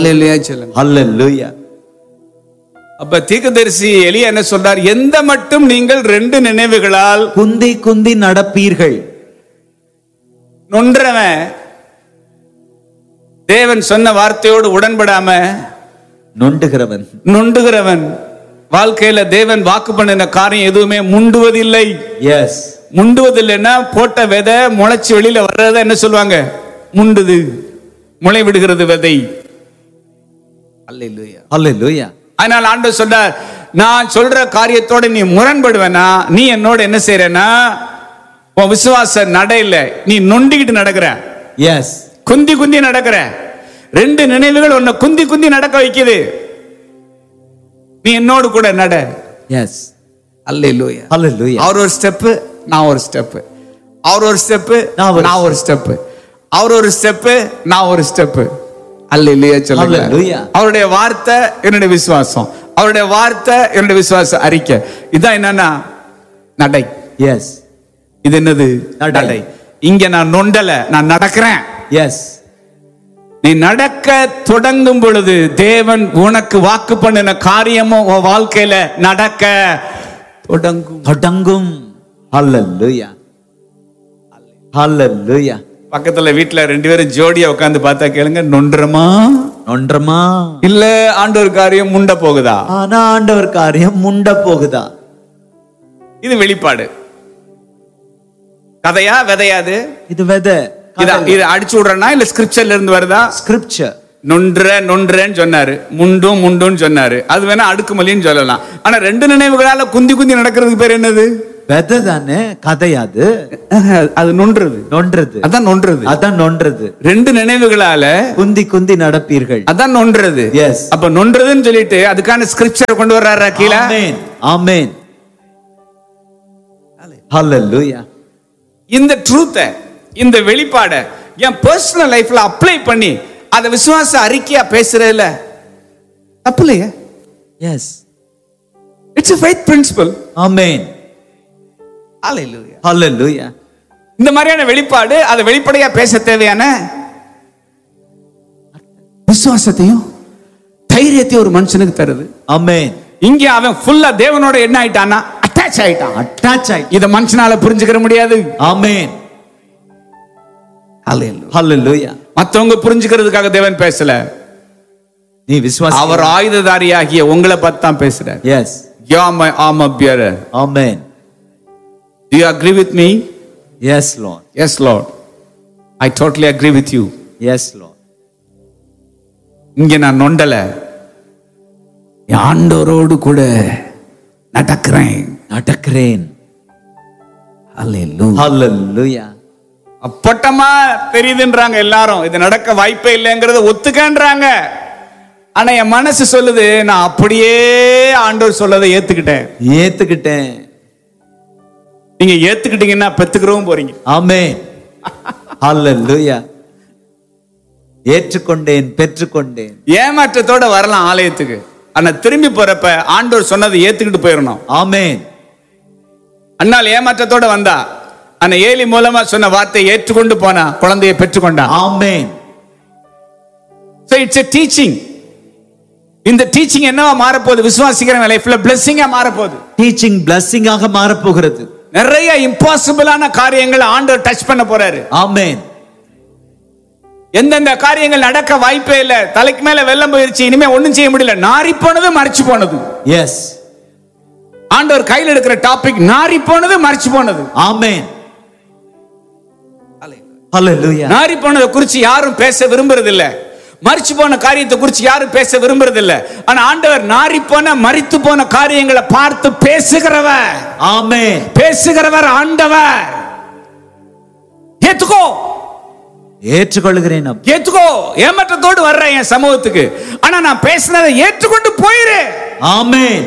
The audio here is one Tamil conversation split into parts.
அல்லேலூயா சொல்லுங்க Hallelujah. அப்ப தீர்க்கதரிசி எலியா என்ன சொல்றார் எந்த மட்டும் நீங்கள் ரெண்டு நினைவுகளால் குந்தி குந்தி நடப்பீர்கள் நொன்றவன் தேவன் சொன்ன வார்த்தையோடு உடன்படாம நொண்டுகிறவன் நொண்டுகிறவன் வாழ்க்கையில தேவன் வாக்கு பண்ணின காரியம் எதுவுமே முண்டுவதில்லை எஸ் முண்டுவதில்லைன்னா போட்ட விதை முளைச்சு வெளியில வர்றத என்ன சொல்லுவாங்க முண்டுது முளை விடுகிறது விதை அல்லேலூயா Hallelujah. அதனால ஆண்டவர் சொல்றார் நான் சொல்ற காரியத்தோட நீ முரண்படுவேனா நீ என்னோட என்ன செய்யறனா உன் விசுவாச நடையில நீ நொண்டிக்கிட்டு நடக்கிற Yes. குந்தி குந்தி நடக்கிற ரெண்டு நினைவுகள் உன்னை குந்தி குந்தி நடக்க வைக்குது நீ என்னோடு கூட நட Yes. அல்லேலூயா Hallelujah. அவர் ஒரு ஸ்டெப் நான் ஒரு ஸ்டெப் அவர் ஒரு ஸ்டெப் நான் ஒரு நான் ஒரு ஸ்டெப் அவர் ஒரு ஸ்டெப் நான் ஒரு ஸ்டெப் அல்லேலூயா சொல்லுங்க Hallelujah. அவருடைய வார்த்தை என்னுடைய விசுவாசம் அவருடைய வார்த்தை என்னுடைய விசுவாச அறிக்கை இதான் என்னன்னா நடை Yes. இது என்னது நடை. நடை இங்க நான் நொண்டல நான் நடக்கிறேன் Yes. நீ நடக்க தொடங்கும் பொழுது தேவன் உனக்கு வாக்கு பண்ணின காரியமும் உன் வாழ்க்கையில நடக்க தொடங்கும் தொடங்கும் Hallelujah. Hallelujah. பக்கத்துல வீட்டுல ரெண்டு பேரும் ஜோடியா உட்கார்ந்து பார்த்தா கேளுங்க நொன்றமா நொன்றமா இல்ல ஆண்டவர் காரியம் முண்ட போகுதா ஆனா ஆண்டவர் காரியம் முண்ட போகுதா இது வெளிப்பாடு கதையா விதையாது இது வெத இத இது அடிச்சு விடுறனா இல்ல ஸ்கிரிப்சர்ல இருந்து வருதா ஸ்கிரிப்சர் நொன்ற நொன்றன்னு சொன்னாரு முண்டும் முண்டும் சொன்னாரு அது வேணா அடுக்குமொழின்னு சொல்லலாம் ஆனா ரெண்டு நினைவுகளால குந்தி குந்தி நடக்கிறதுக்கு பேர் என்னது வெத தானே கதையாது அது நொன்றது நொன்றது அதான் நொன்றது அதான் நொன்றது ரெண்டு நினைவுகளால குந்தி குந்தி நடப்பீர்கள் அதான் நொன்றது Yes. அப்ப நொன்றதுன்னு சொல்லிட்டு அதுக்கான ஸ்கிரிப்சர் கொண்டு வர்றாரா கீழே ஆமென் ஆமென் ஹalleluya இந்த ட்ரூத்த இந்த வெளிப்பாட என் பர்சனல் லைஃப்ல அப்ளை பண்ணி அதை விசுவாச அறிக்கையா பேசுறதுல தப்பு இல்லையே yes it's faith principle amen hallelujah இந்த மாதிரியான வெளிப்பாடு அதை வெளிப்படையா பேச தேவையான விசுவாசத்தையும் தைரியத்தையும் ஒரு மனுஷனுக்கு தருது ஆமென் இங்க அவன் ஃபுல்லா தேவனோட என்ன ஆயிட்டானா அட்டாச் ஆயிட்டான் அட்டாச் ஆயி இத மனுஷனால புரிஞ்சுக்கிற முடியாது ஆமென் ஹalleluya மத்தவங்க புரிஞ்சுக்கிறதுக்காக தேவன் பேசல நீ விசுவாசி அவர் ஆயுததாரியாகிய உங்களை பார்த்து தான் பேசுறார் yes you are my arm bearer amen Do you agree with me? Yes Lord Yes, Lord. I totally agree with you. Yes Lord இங்க நான் நொண்டல என் ஆண்டவரோடு கூட நடக்கிறேன் நடக்கிறேன் Hallelujah. ஹalleluya அப்பட்டமா தெரியுதுன்றாங்க எல்லாரும் இது நடக்க வாய்ப்பே இல்லைங்கிறத ஒத்துக்கன்றாங்க ஆனா என் மனசு சொல்லுது நான் அப்படியே ஆண்டவர் சொல்லதை ஏத்துக்கிட்டேன் ஏத்துக்கிட்டேன் நீங்க ஏத்துக்கிட்டீங்கன்னா பெத்துக்கிறவும் போறீங்க ஆமென் ஹalleluya ஏற்றுக்கொண்டேன் பெற்றுக்கொண்டேன் ஏமாற்றத்தோட வரலாம் ஆலயத்துக்கு ஆனா திரும்பி போறப்ப ஆண்டவர் சொன்னதை ஏத்துக்கிட்டு போயிடணும் ஆமென் அண்ணால் ஏமாற்றத்தோட வந்தா ஆனா ஏலி மூலமா சொன்ன வார்த்தையை ஏற்றுக்கொண்டு போனா குழந்தையை பெற்றுக்கொண்டான் amen So it's a teaching இந்த டீச்சிங் என்னவா மாறப்போகுது விசுவாசிக்கிற லைஃப்ல பிளெஸிங்கா மாறப்போகுது டீச்சிங் பிளஸ்ஸிங்காக மாறப்போகிறது நிறைய இம்பாசிபிளான காரியங்களை ஆண்டவர் டச் பண்ண போறாரு ஆமென் எந்தெந்த காரியங்கள் நடக்க வாய்ப்பே இல்ல தலைக்கு மேல வெள்ளம் போயிருச்சு இனிமே ஒண்ணும் செய்ய முடியல நாரி போனது மறைச்சு போனது எஸ் ஆண்டவர் கையில் எடுக்கிற டாபிக் நாரி போனது மறைச்சு போனது ஆமென் ஹalleluya நாரி போனதை குறிச்சு யாரும் பேச விரும்புறது இல்ல மறிச்சு போன காரியத்தை குறிச்சு யாரும் பேச விரும்புறது இல்ல ஆனா ஆண்டவர் நாரி போன மறித்து போன காரியங்களை பார்த்து பேசுகிறவர் ஆமென் பேசுகிறவர் ஆண்டவர் ஏத்துக்கோ ஏற்றுக்கொள்கிறேன் அப்பா. ஏத்துக்கோ ஏமாற்றத்தோடு வர்றேன் என் சமூகத்துக்கு ஆனா நான் பேசினதை ஏற்றுக்கொண்டு போயிரு ஆமென்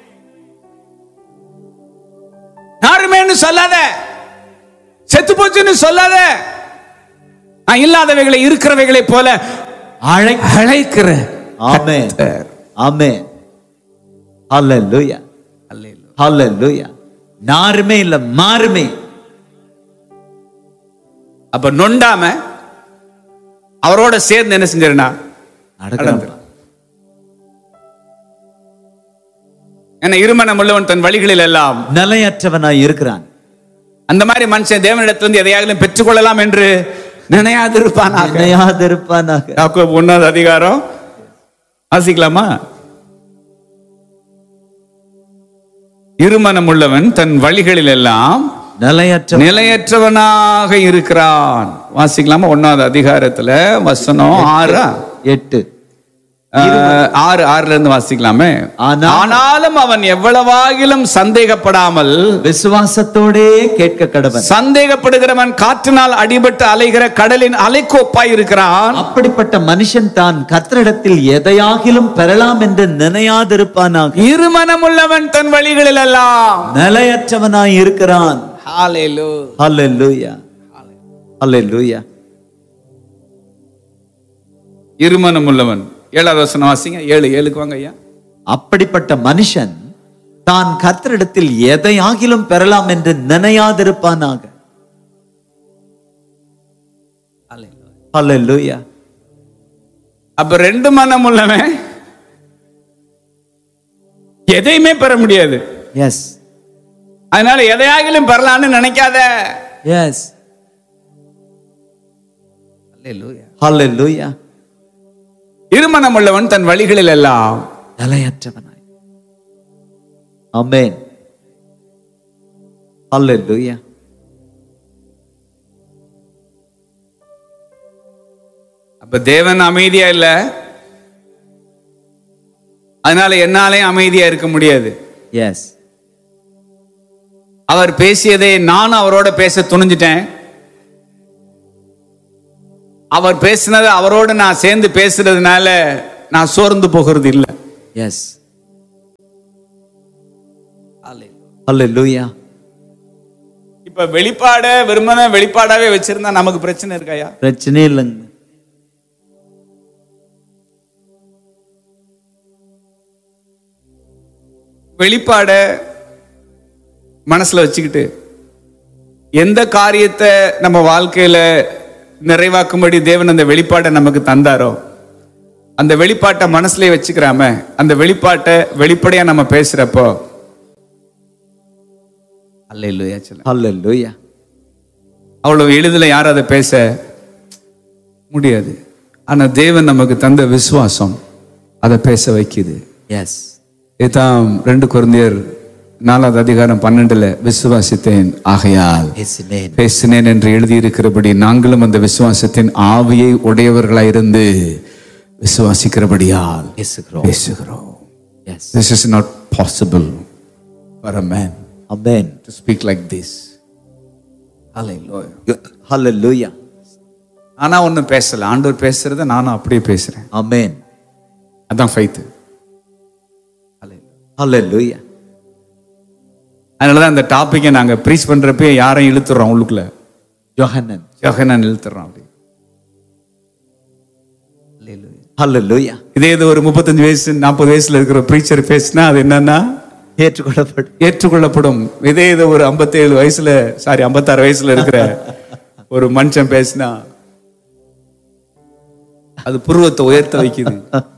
யாருமேன்னு சொல்லாத செத்து போச்சுன்னு சொல்லாத நான் இல்லாதவைகளை இருக்கிறவைகளை போல அழை அழைக்கிற ஆமென் கர்த்தர். ஆமென் ஹalleluya ஹalleluya நாருமே இல்ல மாறுமே அப்ப நொண்டாம அவரோட சேர்ந்து என்ன செஞ்சிருனா நடக்கிறான் ஏன்னா இருமனம் உள்ளவன் தன் வழிகளில் எல்லாம் நிலையற்றவனாய் இருக்கிறான் அந்த மாதிரி மனுஷன் தேவனிடத்திலிருந்து எதையாகிலும் பெற்றுக்கொள்ளலாம் என்று நினையாதிருப்பானாக நினையாதிருப்பானாக யாக்கோபு ஒன்னாவது அதிகாரம் வாசிக்கலாமா இருமனம் உள்ளவன் தன் வழிகளில் எல்லாம் நிலையற்ற நிலையற்றவனாக இருக்கிறான் வாசிக்கலாமா ஒன்னாவது அதிகாரத்துல வசனம் ஆறா எட்டு ஆஹ், ஆறு ஆறுல இருந்து வாசிக்கலாமே ஆனா- ஆனாலும் அவன் எவ்வளவாகிலும் சந்தேகப்படாமல் விசுவாசத்தோடே கேட்க கடவன் சந்தேகப்படுகிறவன் காற்றினால் அடிபட்டு அலைகிற கடலின் அலைக்கோப்பாய் இருக்கிறான் அப்படிப்பட்ட மனுஷன் தான் கர்த்தரிடத்தில் எதையாகிலும் பெறலாம் என்று நினையாதிருப்பானாக இருமனமுள்ளவன் தன் வழிகளில் எல்லாம் நிலையற்றவனாய் இருக்கிறான் ஹalleluya ஹalleluya இருமனமுள்ளவன் ஏழாவது வசனம் வாசிங்க ஏழு ஏழுக்கு வாங்க ஐயா அப்படிப்பட்ட மனுஷன் தான் கர்த்தரிடத்தில் எதையாகிலும் பெறலாம் என்று நினையாதிருப்பானாக ஹalleluya அப்ப ரெண்டு மனம் உள்ளவன் எதையுமே பெற முடியாது எஸ் அதனால எதையாகிலும் பெறலாம்னு நினைக்காத எஸ் ஹalleluya இருமனம் உள்ளவன் தன் வழிகளில் எல்லாம் நிலையற்றவனாய் ஆமென் ஹalleluya அப்ப தேவன் அமைதியா இல்ல அதனால என்னாலையும் அமைதியா இருக்க முடியாது எஸ் அவர் பேசியதை நானும் அவரோட பேச துணிஞ்சிட்டேன் அவர் பேசினதை அவரோட நான் சேர்ந்து பேசுறதுனால நான் சோர்ந்து போகிறது இல்லை எஸ் ஹalleluya இப்ப வெளிப்பாட வெறுமன வெளிப்பாடாவே வச்சிருந்தா நமக்கு பிரச்சனை இருக்காயா பிரச்சனை இல்லைங்க வெளிப்பாட மனசுல வச்சுக்கிட்டு எந்த காரியத்தை நம்ம வாழ்க்கையில நிறைவாக்கும்படி தேவன் அந்த வெளிப்பாட்டை நமக்கு தந்தாரோ அந்த வெளிப்பாட்டை மனசுலயே வச்சுக்கிறாம அந்த வெளிப்பாட்டை வெளிப்படையா நம்ம பேசுறப்போ அல்ல சொல்ல ஹalleluya அவ்வளவு எளிதில் யாரும் அதை பேச முடியாது ஆனா தேவன் நமக்கு தந்த விசுவாசம் அதை பேச வைக்குது எஸ் இதான் ரெண்டு குழந்தையர் நாலாவது அதிகாரம் பன்னெண்டுல விசுவாசித்தேன் ஆகையால் பேசினேன் பேசினேன் என்று எழுதியிருக்கிறபடி நாங்களும் அந்த விசுவாசத்தின் ஆவியை உடையவர்களாயிருந்து விசுவாசிக்கிறபடியால் பேசுகிறோம் பேசுகிறோம் yes this is not possible for a man amen to speak like this hallelujah ஆனா ஒன்றும் பேசல ஆண்டவர் பேசுறத நானும் அப்படியே பேசுறேன் ஆமென் அதான் ஃபைத்து ஹalleluya அதனால தான் அந்த டாப்பிக்கை நாங்க ப்ரீச் பண்றப்ப யாரையும் இழுத்துறோம் உள்ளுக்குள்ள யோஹன்னன் யோகனான் இழுத்துறோம் அப்படி ஹalleluya இதே இது ஒரு முப்பத்தஞ்சு வயசு நாற்பது வயசுல இருக்கிற ப்ரீச்சர் பேசினா அது என்னன்னா ஏற்றுக்கொள்ளப்படும் ஏற்றுக்கொள்ளப்படும் இதே இது ஒரு 57 வயசுல சாரி 56 வயசுல இருக்கிற ஒரு மனுஷன் பேசினா அது புருவத்தை உயர்த்த வைக்குது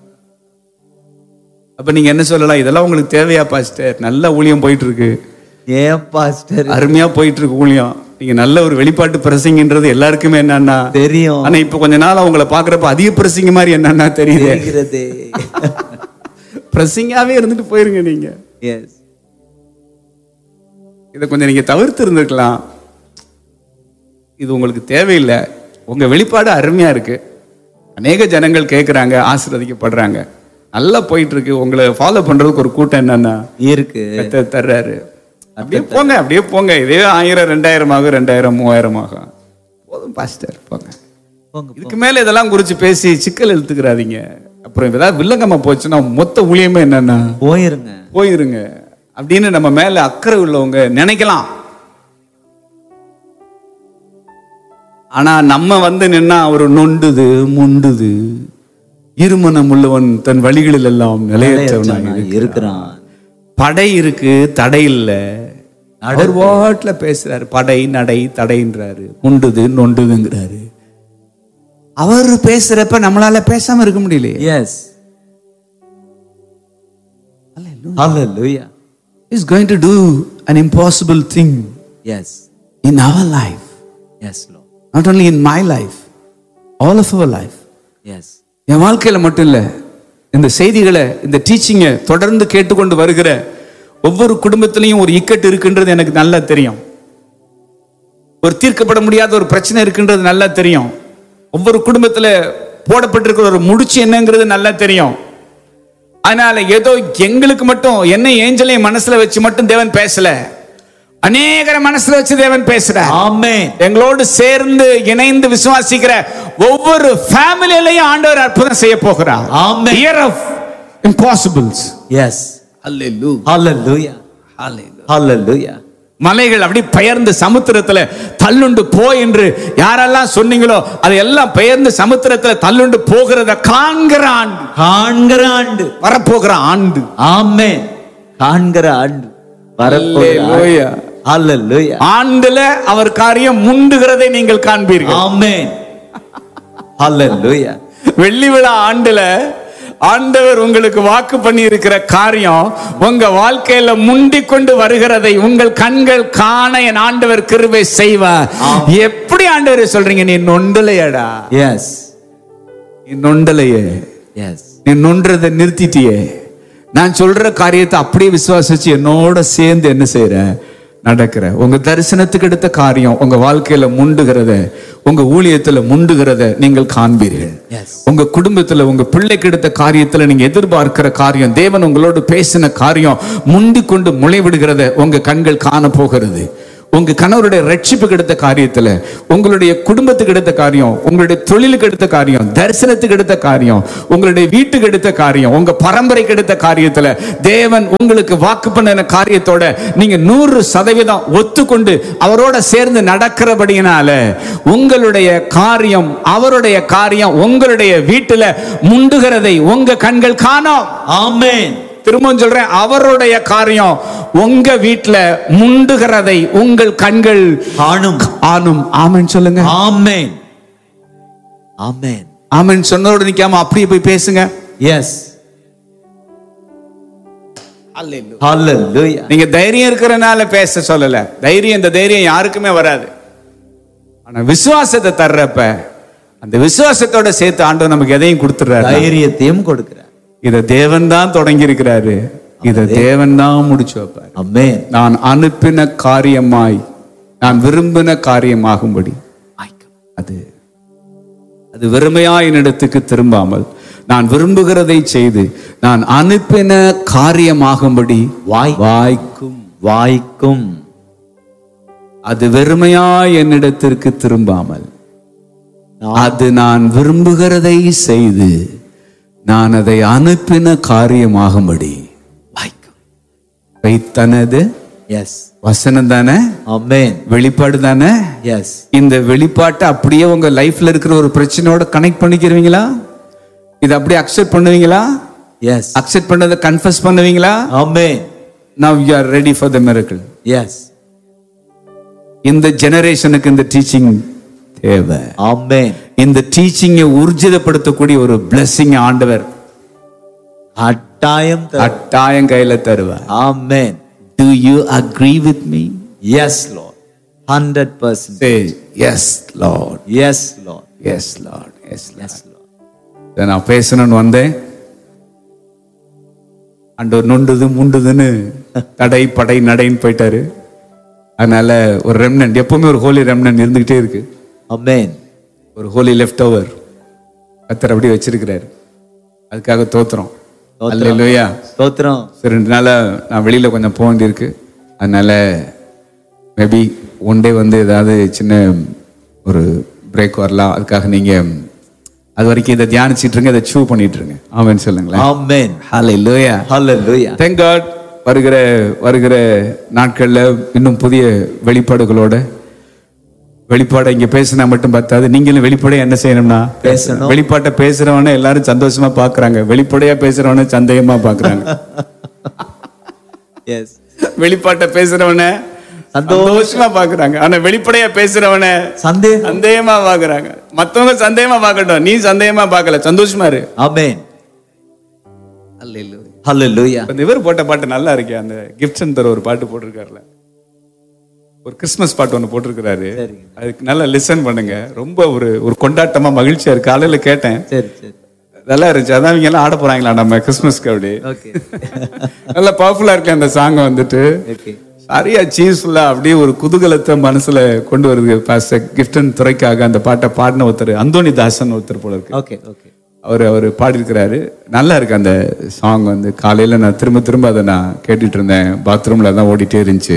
அப்ப நீங்க என்ன சொல்லலாம் இதெல்லாம் உங்களுக்கு தேவையா பாஸ்டர் நல்ல ஊழியம் போயிட்டு இருக்கு ஏன் பாஸ்டர் அருமையா போயிட்டு இருக்கு ஊழியம் நீங்க நல்ல ஒரு வெளிப்பாட்டு பிரசங்கன்றது எல்லாருக்குமே என்னன்னா தெரியும் ஆனா இப்ப கொஞ்ச நாள் அவங்கள பாக்குறப்ப அதிக பிரசங்க மாதிரி என்னன்னா தெரியுது தெரிகிறதே பிரசங்காவே இருந்துட்டு போயிருங்க நீங்க எஸ் இதை கொஞ்சம் நீங்க தவிர்த்து இருந்திருக்கலாம் இது உங்களுக்கு தேவையில்லை உங்க வெளிப்பாடு அருமையா இருக்கு அநேக ஜனங்கள் கேட்குறாங்க ஆசீர்வதிக்கப்படுறாங்க நல்லா போயிட்டு இருக்கு உங்களை ஃபாலோ பண்றதுக்கு ஒரு கூட்டம் என்னன்னா இருக்கு கர்த்தர் தர்றாரு அப்படியே போங்க அப்படியே போங்க இதே ஆயிரம் ரெண்டாயிரம் ஆகும் ரெண்டாயிரம் மூவாயிரம் ஆகும் போதும் பாஸ்டர் போங்க போங்க இதுக்கு மேல இதெல்லாம் குறிச்சு பேசி சிக்கல் இழுத்துக்கிறாதீங்க அப்புறம் ஏதாவது வில்லங்கமா போச்சுன்னா மொத்த ஊழியமே என்னன்னா போயிருங்க போயிருங்க அப்படின்னு நம்ம மேல அக்கறை உள்ளவங்க நினைக்கலாம் ஆனா நம்ம வந்து நின்னா அவர் நொண்டுது முண்டுது இருமனம் உள்ளவன் தன் வழிகளில் எல்லாம் நிலையற்றவனாக நிலையற்றவனாய் இருக்கிறான் படை இருக்கு தடை இல்ல அவர் வாட்டில் பேசுறாரு படை நடை தடைன்றாரு முண்டுது நொண்டுதுங்கிறாரு அவர் பேசுறப்ப நம்மளால பேசாம இருக்க முடியலையே Yes. Hallelujah. Is going to do an impossible thing Yes. in our life Yes, Lord. not only in my life all of our life Yes. என் வாழ்க்கையில மட்டும் இல்ல இந்த செய்திகளை இந்த டீச்சிங்கை தொடர்ந்து கேட்டுக்கொண்டு வருகிற ஒவ்வொரு குடும்பத்திலையும் ஒரு இக்கட்டு இருக்குன்றது எனக்கு நல்லா தெரியும் ஒரு தீர்க்கப்பட முடியாத ஒரு பிரச்சனை இருக்குன்றது நல்லா தெரியும் ஒவ்வொரு குடும்பத்துல போடப்பட்டிருக்கிற ஒரு முடிச்சு என்னங்கிறது நல்லா தெரியும் அதனால ஏதோ எங்களுக்கு மட்டும் என்ன ஏஞ்சலையும் மனசுல வச்சு மட்டும் தேவன் பேசல அநேகர மனசுல வச்சு தேவன் பேசுறார் Amen. எங்களோடு சேர்ந்து இணைந்து விசுவாசிக்கிற ஒவ்வொரு ஃபேமிலியிலையும் ஆண்டவர் அற்புதம் செய்ய போகிறார் Amen. Year of impossibles Yes. Hallelujah. Hallelujah. மலைகள் அப்படி பெயர்ந்து சமுத்திரத்துல தள்ளுண்டு போ என்று யாரெல்லாம் சொன்னீங்களோ அது எல்லாம் பெயர்ந்து சமுத்திரத்துல தள்ளுண்டு போகிறத காண்கிற ஆண்டு காண்கிற ஆண்டு வரப்போகிற ஆண்டு ஆமென் காண்கிற ஆண்டு வரப்போகிற ஆண்டு. Hallelujah. Hallelujah. ஆண்டுல அவர் காரியம் முண்டுகிறதை நீங்கள் காண்பீர்கள் ஆமென் Hallelujah. வெள்ளி விழா ஆண்டுல ஆண்டவர் உங்களுக்கு வாக்கு பண்ணி இருக்கிற காரியம் உங்க வாழ்க்கையில முண்டிக் கொண்டு வருகிறதை உங்கள் கண்கள் காண என் ஆண்டவர் கிருபை செய்வார் எப்படி ஆண்டவர் சொல்றீங்க நீ நொண்டலையடா Yes. நீ நொண்டலையே Yes. நீ நொன்றதை நிறுத்திட்டியே நான் சொல்ற காரியத்தை அப்படியே விசுவாசிச்சு என்னோட சேர்ந்து என்ன செய்யற நடக்கிற உங்க தரிசனத்துக்கு எடுத்த காரியம் உங்க வாழ்க்கையில முண்டுகிறத உங்க ஊழியத்துல முண்டுகிறத நீங்கள் காண்பீர்கள் Yes. உங்க குடும்பத்துல உங்க பிள்ளைக்கு எடுத்த காரியத்துல நீங்க எதிர்பார்க்கிற காரியம் தேவன் உங்களோடு பேசின காரியம் முண்டிக் கொண்டு முளைவிடுகிறத உங்க கண்கள் காண போகிறது உங்க கணவருடைய ரட்சிப்புக்கு எடுத்த காரியத்துல உங்களுடைய குடும்பத்துக்கு எடுத்த காரியம் உங்களுடைய தொழிலுக்கு எடுத்த காரியம் தரிசனத்துக்கு எடுத்த காரியம் உங்களுடைய வீட்டுக்கு எடுத்த காரியம் உங்க பரம்பரைக்கு எடுத்த காரியத்துல தேவன் உங்களுக்கு வாக்கு பண்ணின காரியத்தோட நீங்க நூறு சதவீதம் ஒத்துக்கொண்டு அவரோட சேர்ந்து நடக்கிறபடியினால உங்களுடைய காரியம் அவருடைய காரியம் உங்களுடைய வீட்டுல முண்டுகிறதை உங்க கண்கள் காணோம் ஆமென் திரும்பவும் சொல்றேன் அவருடைய காரியம் உங்க வீட்டுல முண்டுகிறதை உங்கள் கண்கள் காணும் ஆனும் ஆமென் சொல்லுங்க ஆமென் ஆமென் ஆமென் சொன்னதோடு நிக்காம அப்படியே போய் பேசுங்க எஸ் Hallelujah. நீங்க தைரியம் இருக்கிறனால பேச சொல்லல தைரியம் இந்த தைரியம் யாருக்குமே வராது ஆனா விசுவாசத்தை தர்றப்ப அந்த விசுவாசத்தோட சேர்த்து ஆண்டவர் நமக்கு எதையும் கொடுத்துறாரு தைரியத்தையும் கொடுக்கிறார் இத தேவன் தான் தொடங்கி இருக்கிறாரு இத தேவன் தான் முடிச்சு வைப்பார் ஆமென் நான் அனுப்பின காரியமாய் நான் விரும்பின காரியமாகும்படி அது அது வெறுமையா என்னிடத்துக்கு திரும்பாமல் நான் விரும்புகிறதை செய்து நான் அனுப்பின காரியமாகும்படி வாய் வாய்க்கும் வாய்க்கும் அது வெறுமையா என்னிடத்திற்கு திரும்பாமல் அது நான் விரும்புகிறதை செய்து நான் அதை அனுப்பின காரியமாகும்படி வாய்க்கும் வைத்தனது எஸ் வசனம் தானே ஆமென் வெளிப்பாடு தானே எஸ் இந்த வெளிப்பாட்டை அப்படியே உங்க லைஃப்ல இருக்கிற ஒரு பிரச்சனையோட கனெக்ட் பண்ணிக்கிறீங்களா இதை அப்படியே அக்செப்ட் பண்ணுவீங்களா எஸ் அக்செப்ட் பண்ணதை கன்ஃபஸ் பண்ணுவீங்களா amen now you are ready for the miracle yes இந்த ஜெனரேஷனுக்கு இந்த டீச்சிங் தேவை ஆமென் இந்த டீச்சிங்கை ஊர்ஜிதப்படுத்தக்கூடிய ஒரு பிளெஸிங் ஆண்டவர் கட்டாயம் தரும். கட்டாயம் கையில தருவார் amen do you agree with me yes Lord hundred percent say yes Lord yes Lord yes Lord yes yes Lord இதை நான் பேசணும்னு வந்தேன் ஆண்டவர் நொண்டுது முண்டுதுன்னு தடை படை நடைன்னு போயிட்டாரு அதனால ஒரு ரெம்னன்ட் எப்பவுமே ஒரு ஹோலி ரெம்னன்ட் இருந்துகிட்டே இருக்கு ஆமென் ஒரு ஹோலி லெஃப்ட் ஓவர் கத்தர் அப்படி வச்சிருக்கிறாரு அதுக்காக தோத்துறோம் அல்லேலூயா ஸ்தோத்திரம் சரி ரெண்டு நாளா நான் வெளியில கொஞ்சம் போக வேண்டியிருக்கு அதனால மேபி ஒன் டே வந்து ஏதாவது சின்ன ஒரு பிரேக் வரலாம் அதுக்காக நீங்க அது வரைக்கும் இதை தியானிச்சிட்டு இருங்க இதை சூ பண்ணிட்டு இருங்க ஆமென் சொல்லுங்களேன் ஆமென் ஹalleluya ஹalleluya thank god வருகிற வருகிற நாட்கள்ல இன்னும் புதிய வெளிப்பாடுகளோட வெளிப்பாடை இங்க பேசினா மட்டும் பத்தாது நீங்களும் வெளிப்படையா என்ன செய்யணும்னா பேசணும். வெளிப்பாட்டை பேசுறவன எல்லாரும் சந்தோஷமா பாக்குறாங்க வெளிப்படையா பேசுறவன சந்தேகமா பாக்குறாங்க எஸ் வெளிப்பாட்டை பேசுறவன சந்தோஷமா பாக்குறாங்க ஆனா வெளிப்படையா பேசுறவன சந்தேகம் சந்தேகமா பாக்குறாங்க மத்தவங்க சந்தேகமா பார்க்கட்டும் நீ சந்தேகமா பார்க்கல சந்தோஷமா இரு ஆமென் ஹalleluya இந்த இவர் போட்ட பாட்டு நல்லா இருக்கே அந்த கிஃப்ட் சென்டர் ஒரு பாட்டு போட்டிருக்காருல ஒரு கிறிஸ்மஸ் பாட்டு ஒன்று போட்டிருக்கிறாரு சரிங்க. அதுக்கு நல்லா லிசன் பண்ணுங்க ரொம்ப ஒரு ஒரு கொண்டாட்டமா மகிழ்ச்சியா இருக்கு காலையில கேட்டேன் சரி சரி நல்லா இருந்துச்சு அதான் இவங்க எல்லாம் ஆட போறாங்களா நம்ம கிறிஸ்மஸ்க்கு அப்படி ஓகே நல்லா பவர்ஃபுல்லா இருக்கு அந்த சாங் வந்துட்டு ஓகே சரியா சீஸ்ஃபுல்லா அப்படியே ஒரு குதூகலத்தை மனசுல கொண்டு வருது பாஸ்டர் கிஃப்டன் துறைக்காக அந்த பாட்டை பாடின ஒருத்தர் அந்தோனி தாசன் ஒருத்தர் போல இருக்கு ஓகே ஓகே அவர் அவர் பாடியிருக்கிறாரு நல்லா இருக்கு அந்த சாங் வந்து காலையில நான் திரும்ப திரும்ப அதை நான் கேட்டுட்டு இருந்தேன் பாத்ரூம்ல தான் ஓடிட்டே இருந்துச்சு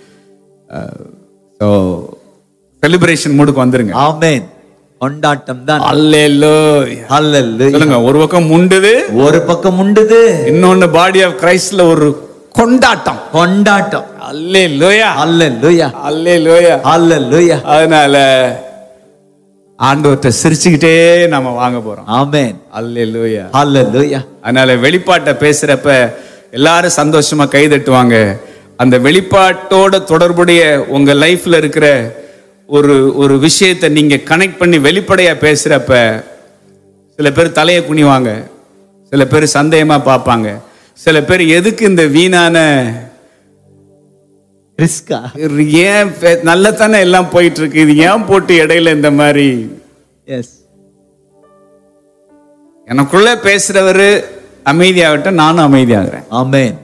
ஸோ செலிப்ரேஷன் மூடுக்கு வந்துருங்க ஆமென் கொண்டாட்டம் தான் அல்லேலோ ஹalleluya சொல்லுங்க ஒரு பக்கம் முண்டுது ஒரு பக்கம் உண்டுது இன்னொன்னு பாடி ஆஃப் கிரைஸ்ட்ல ஒரு கொண்டாட்டம் கொண்டாட்டம் அல்லே லோயா ஹalleluya அல்லே லோயா ஹalleluya அதனால ஆண்டவர்கிட்ட சிரிச்சுக்கிட்டே நம்ம வாங்க போறோம் ஆமென் அல்லே லோயா ஹalleluya அதனால வெளிப்பாட்டை பேசுறப்ப எல்லாரும் சந்தோஷமா கை தட்டுவாங்க அந்த வெளிப்பாட்டோட தொடர்புடைய உங்க லைஃப்ல இருக்கிற ஒரு ஒரு விஷயத்தை நீங்க கனெக்ட் பண்ணி வெளிப்படையா பேசுறப்ப சில பேர் தலையை குனிவாங்க சில பேர் சந்தேகமா பார்ப்பாங்க சில பேர் எதுக்கு இந்த வீணான ரிஸ்கா ஏன் நல்ல தானே எல்லாம் போயிட்டு இருக்கு இது ஏன் போட்டு இடையில இந்த மாதிரி எஸ் எனக்குள்ள பேசுறவரு அமைதியாகட்டும் நானும் அமைதியாகிறேன் ஆமென்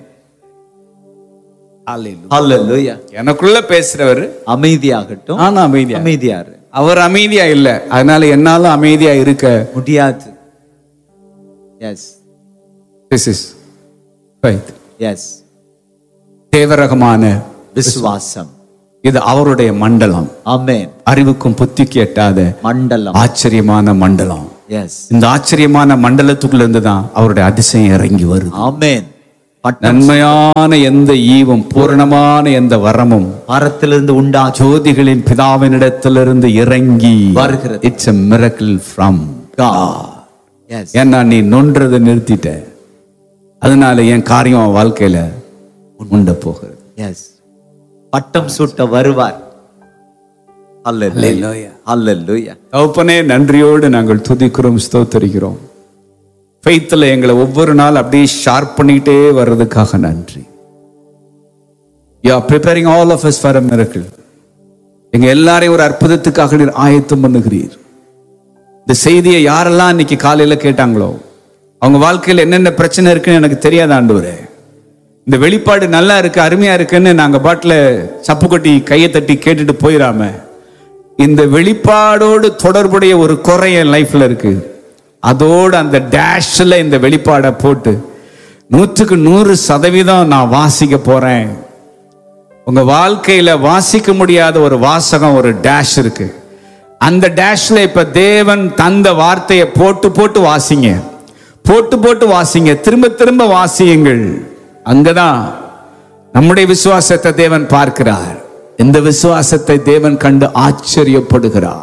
ஹalleluya எனக்குள்ள பேசுறவரு அமைதியாகட்டும் நானும் அமைதியா அமைதியாரு அவர் அமைதியா இல்ல அதனால என்னாலும் அமைதியா இருக்க முடியாது எஸ் திஸ் இஸ் எஸ் தேவரகமான விசுவாசம் இது அவருடைய மண்டலம் ஆமென் அறிவுக்கும் புத்திக்கு எட்டாத மண்டலம் ஆச்சரியமான மண்டலம் எஸ் இந்த ஆச்சரியமான மண்டலத்துக்குள்ள இருந்து தான் அவருடைய அதிசயம் இறங்கி வருது ஆமென் பட்டம் நன்மையான எந்த ஈவும் பூரணமான எந்த வரமும் மரத்திலிருந்து உண்டா ஜோதிகளின் பிதாவினிடத்திலிருந்து இறங்கி வருகிறது. It's a miracle from God yes ஏன்னா நீ நொன்றதை நிறுத்திட்ட அதனால என் காரியம் உன் வாழ்க்கையில உண்ட போகிறது எஸ் பட்டம் சூட்ட வருவார் ஹalleluya ஹalleluya தகப்பனே நன்றியோடு நாங்கள் துதிக்கிறோம் ஸ்தோத்தரிக்கிறோம் ஃபெய்த்தில் எங்களை ஒவ்வொரு நாள் அப்படியே ஷார்ப் பண்ணிக்கிட்டே வர்றதுக்காக நன்றி you are preparing all of us for a miracle எங்க எல்லாரையும் ஒரு அற்புதத்துக்காக நீர் ஆயத்தம் பண்ணுகிறீர் இந்த செய்தியை யாரெல்லாம் இன்னைக்கு காலையில கேட்டாங்களோ அவங்க வாழ்க்கையில் என்னென்ன பிரச்சனை இருக்குன்னு எனக்கு தெரியாத ஆண்டவரே இந்த வெளிப்பாடு நல்லா இருக்கு அருமையா இருக்குன்னு நாங்க பாட்டில் சப்பு கொட்டி கையை தட்டி கேட்டுட்டு போயிடாம இந்த வெளிப்பாடோடு தொடர்புடைய ஒரு குறை என் லைஃப்ல இருக்கு அதோடு அந்த டேஷ்ல இந்த வெளிப்பாடை போட்டு நூற்றுக்கு நூறு சதவீதம் நான் வாசிக்க போறேன் உங்க வாழ்க்கையில வாசிக்க முடியாத ஒரு வாசகம் ஒரு டேஷ் இருக்கு அந்த டேஷ்ல இப்ப தேவன் தந்த வார்த்தையை போட்டு போட்டு வாசிங்க போட்டு போட்டு வாசிங்க திரும்ப திரும்ப வாசியுங்கள் அங்கதான் நம்முடைய விசுவாசத்தை தேவன் பார்க்கிறார் இந்த விசுவாசத்தை தேவன் கண்டு ஆச்சரியப்படுகிறார்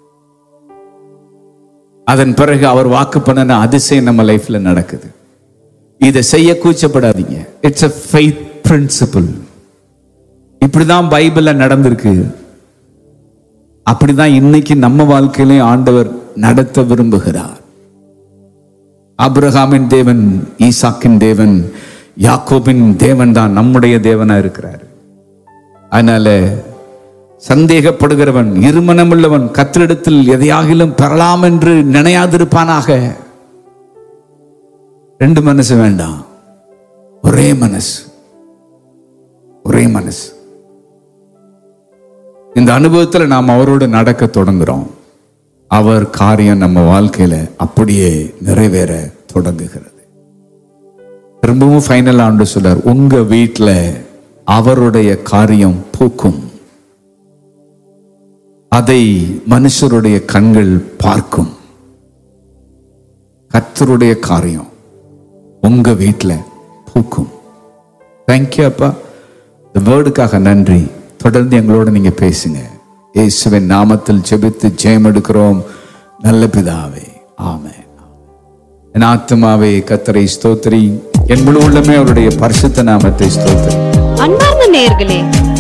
அதன் பிறகு அவர் வாக்கு பண்ணின அதிசயம் நம்ம லைஃப்ல நடக்குது இதை செய்ய கூச்சப்படாதீங்க இட்ஸ் a faith principle இப்படிதான் பைபிள்ல நடந்திருக்கு அப்படிதான் இன்னைக்கு நம்ம வாழ்க்கையிலையும் ஆண்டவர் நடத்த விரும்புகிறார் ஆபிரகாமின் தேவன் ஈசாக்கின் தேவன் யாக்கோபின் தேவன் தான் நம்முடைய தேவனா இருக்கிறார் அதனால சந்தேகப்படுகிறவன் இருமனமுள்ளவன் கத்திரிடத்தில் எதையாகிலும் பெறலாம் என்று நினையாதிருப்பானாக ரெண்டு மனசு வேண்டாம் ஒரே மனசு ஒரே மனசு இந்த அனுபவத்துல நாம் அவரோடு நடக்க தொடங்குறோம் அவர் காரியம் நம்ம வாழ்க்கையில அப்படியே நிறைவேற தொடங்குகிறது திரும்பவும் ஃபைனல் ஆண்டு சொல்றார் உங்க வீட்டுல அவருடைய காரியம் பூக்கும் அதை மனுஷருடைய கண்கள் பார்க்கும் கர்த்தருடைய காரியம் உங்க வீட்டுல பூக்கும் தேங்க்யூ அப்பா இந்த வேர்டுக்காக நன்றி தொடர்ந்து எங்களோட நீங்க பேசுங்க இயேசுவின் நாமத்தில் ஜெபித்து ஜெயம் எடுக்கிறோம் நல்ல பிதாவே ஆமென் என் ஆத்மாவே கத்தரை ஸ்தோத்திரி என் முழு உள்ளமே அவருடைய பரிசுத்த நாமத்தை ஸ்தோத்திரி அன்பார்ந்த நேயர்களே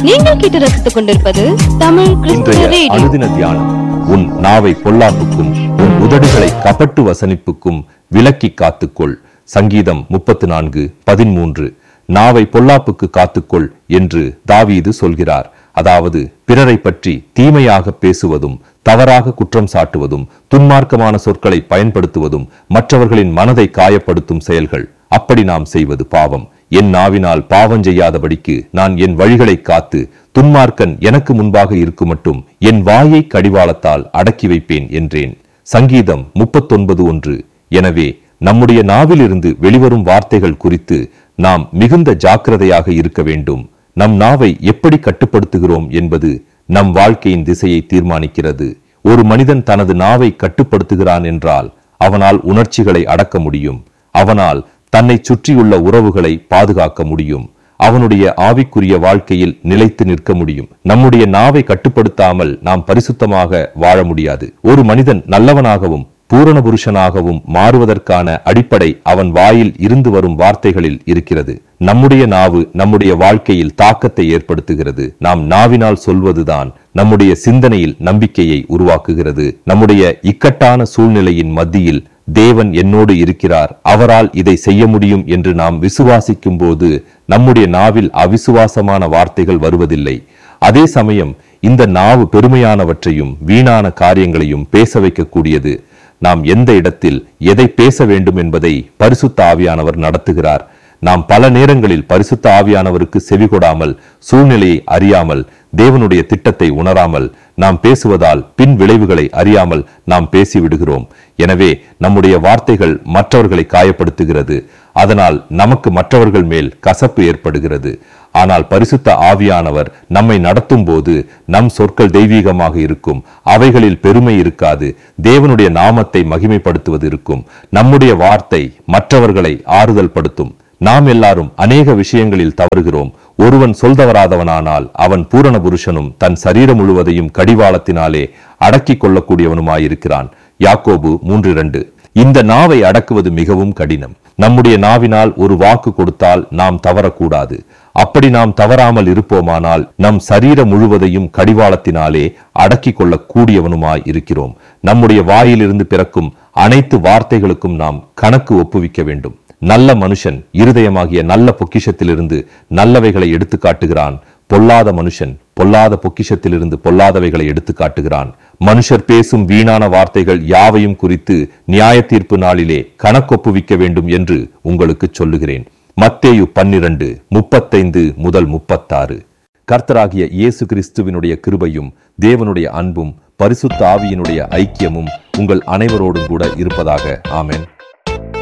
நீங்கள் கேட்டு ரசித்துக் கொண்டிருப்பது தமிழ் கிறிஸ்துவ இன்றைய ரேடியோ அனுதின தியானம் உன் நாவை பொல்லாப்புக்கும் உன் உதடுகளை கபட்டு வசனிப்புக்கும் விலக்கி காத்துக்கொள் சங்கீதம் முப்பத்து நான்கு பதிமூன்று நாவை பொல்லாப்புக்கு காத்துக்கொள் என்று தாவீது சொல்கிறார் அதாவது பிறரை பற்றி தீமையாக பேசுவதும் தவறாக குற்றம் சாட்டுவதும் துன்மார்க்கமான சொற்களை பயன்படுத்துவதும் மற்றவர்களின் மனதை காயப்படுத்தும் செயல்கள் அப்படி நாம் செய்வது பாவம் என் நாவினால் பாவம் செய்யாதபடிக்கு நான் என் வழிகளை காத்து துன்மார்க்கன் எனக்கு முன்பாக இருக்கும் மட்டும் என் வாயை கடிவாளத்தால் அடக்கி வைப்பேன் என்றேன் சங்கீதம் முப்பத்தொன்பது ஒன்று எனவே நம்முடைய நாவிலிருந்து வெளிவரும் வார்த்தைகள் குறித்து நாம் மிகுந்த ஜாக்கிரதையாக இருக்க வேண்டும் நம் நாவை எப்படி கட்டுப்படுத்துகிறோம் என்பது நம் வாழ்க்கையின் திசையை தீர்மானிக்கிறது ஒரு மனிதன் தனது நாவை கட்டுப்படுத்துகிறான் என்றால் அவனால் உணர்ச்சிகளை அடக்க முடியும் அவனால் தன்னை சுற்றியுள்ள உறவுகளை பாதுகாக்க முடியும் அவனுடைய ஆவிக்குரிய வாழ்க்கையில் நிலைத்து நிற்க முடியும் நம்முடைய நாவை கட்டுப்படுத்தாமல் நாம் பரிசுத்தமாக வாழ முடியாது ஒரு மனிதன் நல்லவனாகவும் பூரண புருஷனாகவும் மாறுவதற்கான அடிப்படை அவன் வாயில் இருந்து வரும் வார்த்தைகளில் இருக்கிறது நம்முடைய நாவு நம்முடைய வாழ்க்கையில் தாக்கத்தை ஏற்படுத்துகிறது நாம் நாவினால் சொல்வதுதான் நம்முடைய சிந்தனையில் நம்பிக்கையை உருவாக்குகிறது நம்முடைய இக்கட்டான சூழ்நிலையின் மத்தியில் தேவன் என்னோடு இருக்கிறார் அவரால் இதை செய்ய முடியும் என்று நாம் விசுவாசிக்கும் போது நம்முடைய நாவில் அவிசுவாசமான வார்த்தைகள் வருவதில்லை அதே சமயம் இந்த நாவு பெருமையானவற்றையும் வீணான காரியங்களையும் பேச வைக்கக்கூடியது நாம் எந்த இடத்தில் எதை பேச வேண்டும் என்பதை பரிசுத்த ஆவியானவர் நடத்துகிறார் நாம் பல நேரங்களில் பரிசுத்த ஆவியானவருக்கு செவிகொடாமல் சூழ்நிலையை அறியாமல் தேவனுடைய திட்டத்தை உணராமல் நாம் பேசுவதால் பின் விளைவுகளை அறியாமல் நாம் பேசிவிடுகிறோம் எனவே நம்முடைய வார்த்தைகள் மற்றவர்களை காயப்படுத்துகிறது அதனால் நமக்கு மற்றவர்கள் மேல் கசப்பு ஏற்படுகிறது ஆனால் பரிசுத்த ஆவியானவர் நம்மை நடத்தும் போது நம் சொற்கள் தெய்வீகமாக இருக்கும் அவைகளில் பெருமை இருக்காது தேவனுடைய நாமத்தை மகிமைப்படுத்துவது இருக்கும் நம்முடைய வார்த்தை மற்றவர்களை ஆறுதல் படுத்தும் நாம் எல்லாரும் அநேக விஷயங்களில் தவறுகிறோம் ஒருவன் சொல்தவராதவனானால் அவன் பூரண புருஷனும் தன் சரீரம் முழுவதையும் கடிவாளத்தினாலே அடக்கிக் கொள்ளக்கூடியவனுமாயிருக்கிறான் யாக்கோபு மூன்று இரண்டு இந்த நாவை அடக்குவது மிகவும் கடினம் நம்முடைய நாவினால் ஒரு வாக்கு கொடுத்தால் நாம் தவறக்கூடாது அப்படி நாம் தவறாமல் இருப்போமானால் நம் சரீரம் முழுவதையும் கடிவாளத்தினாலே அடக்கிக் கொள்ளக் கூடியவனுமாய் இருக்கிறோம் நம்முடைய வாயிலிருந்து பிறக்கும் அனைத்து வார்த்தைகளுக்கும் நாம் கணக்கு ஒப்புவிக்க வேண்டும் நல்ல மனுஷன் இருதயமாகிய நல்ல பொக்கிஷத்திலிருந்து நல்லவைகளை எடுத்து காட்டுகிறான் பொல்லாத மனுஷன் பொல்லாத பொக்கிஷத்திலிருந்து பொல்லாதவைகளை எடுத்து காட்டுகிறான் மனுஷர் பேசும் வீணான வார்த்தைகள் யாவையும் குறித்து நியாய தீர்ப்பு நாளிலே கணக்கொப்புவிக்க வேண்டும் என்று உங்களுக்கு சொல்லுகிறேன் மத்தேயு பன்னிரண்டு முப்பத்தைந்து முதல் முப்பத்தாறு கர்த்தராகிய இயேசு கிறிஸ்துவினுடைய கிருபையும் தேவனுடைய அன்பும் பரிசுத்த ஆவியினுடைய ஐக்கியமும் உங்கள் அனைவரோடும் கூட இருப்பதாக ஆமென்